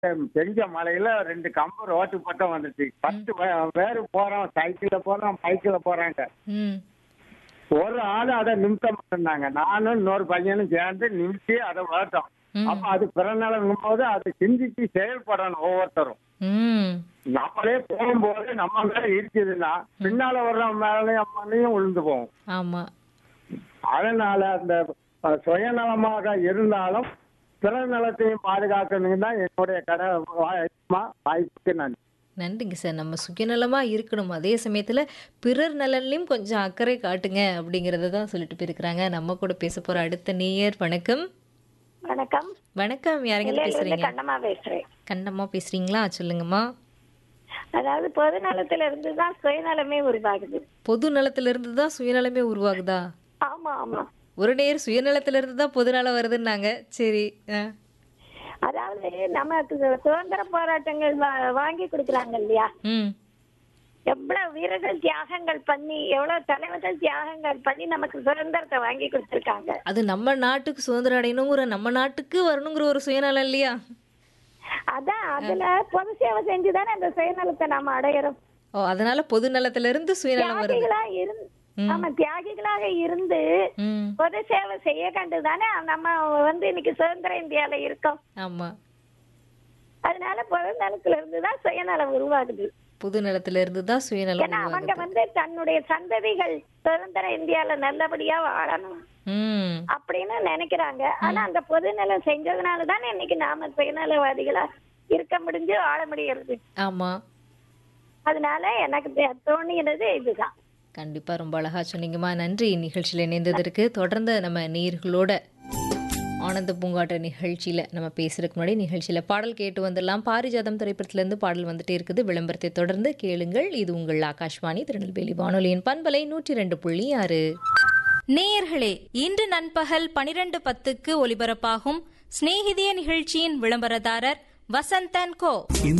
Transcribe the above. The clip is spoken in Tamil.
பெஞ்ச மழையில ரெண்டு கம்பு ரோட்டு பக்கம் வந்துச்சு பத்து பே- பேரு போறோம் சைக்கிள்ல போறோம் பைக்ல போறாங்க ம் ஒரு ஆளு அதை நிமித்த மாட்டேன்னாங்க நானும் இன்னொரு பையனும் சேர்ந்து நிமித்தி அதை வளர்த்தோம் ம். அப்ப அது பிறநாளுங்கும் போது அதை சிந்திச்சு செயல்படணும் ஒவ்வொருத்தரும் ம் நம்மளே போகும்போது நம்ம மேல இருக்குதுன்னா பின்னால வர்ற மேலையும் மேலையும் விழுந்து போகும் ஆமா அதனால அந்த அஹ், சுயநலமாக இருந்தாலும் பிற நலத்தையும் பாதுகாக்கணுங்க தான் என்னுடைய கடை வா- வாய்ப்புக்கு நன்றி நன்றிங்க சார் நம்ம சுயநலமா இருக்கணும் அதே சமயத்துல பிறர் நலன்லயும் கொஞ்சம் அக்கறை காட்டுங்க அப்படிங்கறத தான் சொல்லிட்டு போயிருக்கிறாங்க நம்ம கூட பேச போற அடுத்த நேயர் வணக்கம் வணக்கம் வணக்கம் யாருங்க நெல்லையிலிருந்து பேசுறீங்க கண்ணம்மா பேசுறேன் கண்டமா பேசுறீங்களா சொல்லுங்கம்மா அதாவது பொது நலத்துல இருந்து தான் சுயநலமே உருவாகுது பொது நலத்துல இருந்து தான் சுயநலமே உருவாகுதா ஆமா ஆமா ஒரு நேர் சுயநலத்துல இருந்து தான் பொது நலம் வருதுன்னாங்க சரி ஆ. அதாவது நமக்கு சுதந்திர போராட்டங்கள் வா- வாங்கி கொடுக்குறாங்க இல்லையா ம் எவ்வளவு வீரர்கள் தியாகங்கள் பண்ணி எவ்வளவு தலைவர்கள் தியாகங்கள் பண்ணி நமக்கு சுதந்திரத்தை வாங்கி கொடுத்திருக்காங்க அது நம்ம நாட்டுக்கு சுதந்திரம் அடையணுங்கிற நம்ம நாட்டுக்கு வரணுங்கிற ஒரு சுயநலம் இல்லையா அதான் அதுல பொது சேவை செஞ்சுதானே அந்த சுயநலத்தை நாம அடையிறோம் ஓ அதனால பொது நலத்துல இருந்து சுயநலம் வருது தியாகிகளா இருந்து ஆமா தியாகிகளாக இருந்து ம் பொது சேவை செய்ய கண்டுதானே நம்ம வந்து இன்னைக்கு சுதந்திர இந்தியால இருக்கோம் ஆமா அதனால பொது நலத்துல இருந்து தான் சுயநலம் உருவாகுது பொது நலத்துல இருந்து தான் சுயநலம் ஏன்னா அவங்க உருவாகுது வந்து தன்னுடைய சந்ததிகள் சுதந்திர இந்தியால நல்லபடியா வாழணும் ம் அப்படின்னு நினைக்கிறாங்க ஆனா அந்த பொது நலம் செஞ்சதுனால தானே இன்னைக்கு நாம சுயநலவாதிகளா இருக்க முடிஞ்சு வாழ முடியறது ஆமா அதனால எனக்கு தெ- தோணியது இதுதான் கண்டிப்பா ரொம்ப அழகா சொன்னீங்கம்மா நன்றி நிகழ்ச்சியில் இணைந்ததற்கு தொடர்ந்து நம்ம நேயர்களோட ஆனந்த பூங்காட்ட நிகழ்ச்சியில் நம்ம பேசுறதுக்கு முன்னாடி நிகழ்ச்சியில் பாடல் கேட்டு வந்துடலாம் பாரிஜாதம் திரைப்படத்திலேருந்து பாடல் வந்துட்டே இருக்குது விளம்பரத்தை தொடர்ந்து கேளுங்கள் இது உங்கள் ஆகாஷ்வாணி திருநெல்வேலி வானொலியின் பண்பலை நூற்றி ரெண்டு புள்ளி ஆறு நேயர்களே இன்று நண்பகல் பனிரெண்டு பத்துக்கு ஒலிபரப்பாகும் சிநேகிதிய நிகழ்ச்சியின் விளம்பரதாரர் வசந்தன் கோ இந்த